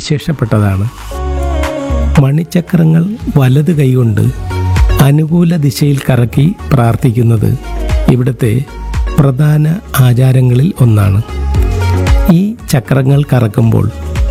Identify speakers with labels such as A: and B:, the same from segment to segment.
A: വിശേഷപ്പെട്ടതാണ് മണിച്ചക്രങ്ങൾ വലത് കൈകൊണ്ട് അനുകൂല ദിശയിൽ കറക്കി പ്രാർത്ഥിക്കുന്നത് ഇവിടുത്തെ പ്രധാന ആചാരങ്ങളിൽ ഒന്നാണ് ഈ ചക്രങ്ങൾ കറക്കുമ്പോൾ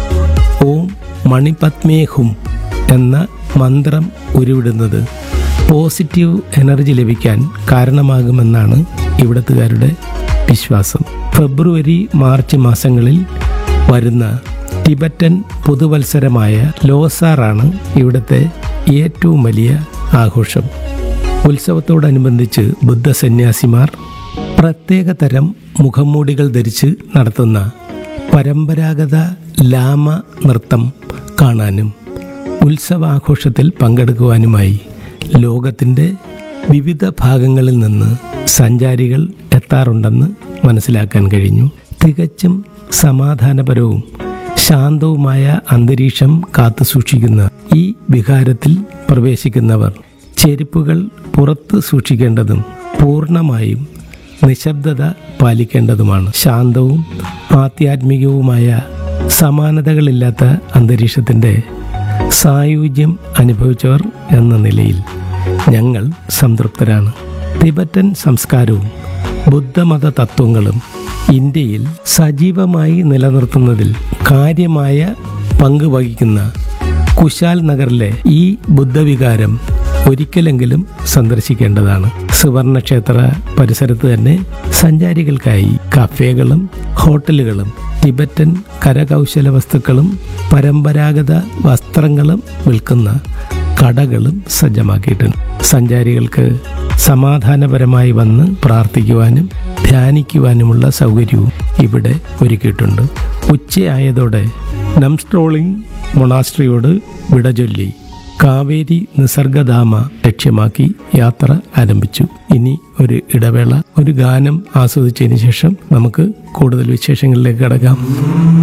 A: ഓം മണിപത്മേ ഹും എന്ന മന്ത്രം ഉരുവിടുന്നത് പോസിറ്റീവ് എനർജി ലഭിക്കാൻ കാരണമാകുമെന്നാണ് ഇവിടത്തുകാരുടെ വിശ്വാസം ഫെബ്രുവരി മാർച്ച് മാസങ്ങളിൽ വരുന്ന ടിബറ്റൻ പുതുവത്സരമായ ലോസാറാണ് ഇവിടുത്തെ ഏറ്റവും വലിയ ആഘോഷം ഉത്സവത്തോടനുബന്ധിച്ച് ബുദ്ധസന്യാസിമാർ പ്രത്യേക തരം മുഖംമൂടികൾ ധരിച്ച് നടത്തുന്ന പരമ്പരാഗത ലാമ നൃത്തം കാണാനും ഉത്സവാഘോഷത്തിൽ പങ്കെടുക്കുവാനുമായി ലോകത്തിൻ്റെ വിവിധ ഭാഗങ്ങളിൽ നിന്ന് സഞ്ചാരികൾ എത്താറുണ്ടെന്ന് മനസ്സിലാക്കാൻ കഴിഞ്ഞു തികച്ചും സമാധാനപരവും ശാന്തവുമായ അന്തരീക്ഷം കാത്തുസൂക്ഷിക്കുന്ന ഈ വിഹാരത്തിൽ പ്രവേശിക്കുന്നവർ ചെരുപ്പുകൾ പുറത്ത് സൂക്ഷിക്കേണ്ടതും പൂർണ്ണമായും നിശബ്ദത പാലിക്കേണ്ടതുമാണ് ശാന്തവും ആധ്യാത്മികവുമായ സമാനതകളില്ലാത്ത അന്തരീക്ഷത്തിൻ്റെ സായുജ്യം അനുഭവിച്ചവർ എന്ന നിലയിൽ ഞങ്ങൾ സംതൃപ്തരാണ് തിബറ്റൻ സംസ്കാരവും ബുദ്ധമത തത്വങ്ങളും ഇന്ത്യയിൽ സജീവമായി നിലനിർത്തുന്നതിൽ കാര്യമായ പങ്ക് വഹിക്കുന്ന കുശാൽ നഗറിലെ ഈ ബുദ്ധവികാരം ഒരിക്കലെങ്കിലും സന്ദർശിക്കേണ്ടതാണ് സുവർണക്ഷേത്ര പരിസരത്ത് തന്നെ സഞ്ചാരികൾക്കായി കഫേകളും ഹോട്ടലുകളും ടിബറ്റൻ കരകൗശല വസ്തുക്കളും പരമ്പരാഗത വസ്ത്രങ്ങളും വിൽക്കുന്ന കടകളും സജ്ജമാക്കിയിട്ടുണ്ട് സഞ്ചാരികൾക്ക് സമാധാനപരമായി വന്ന് പ്രാർത്ഥിക്കുവാനും ധ്യാനിക്കുവാനുമുള്ള സൗകര്യവും ഇവിടെ ഒരുക്കിയിട്ടുണ്ട് ഉച്ചയായതോടെ നംസ്ട്രോളിംഗ് മൊണാസ്ട്രിയോട് വിട ചൊല്ലി കാവേരി നിസർഗധാമ ലക്ഷ്യമാക്കി യാത്ര ആരംഭിച്ചു ഇനി ഒരു ഇടവേള ഒരു ഗാനം ആസ്വദിച്ചതിന് ശേഷം നമുക്ക് കൂടുതൽ വിശേഷങ്ങളിലേക്ക് കടക്കാം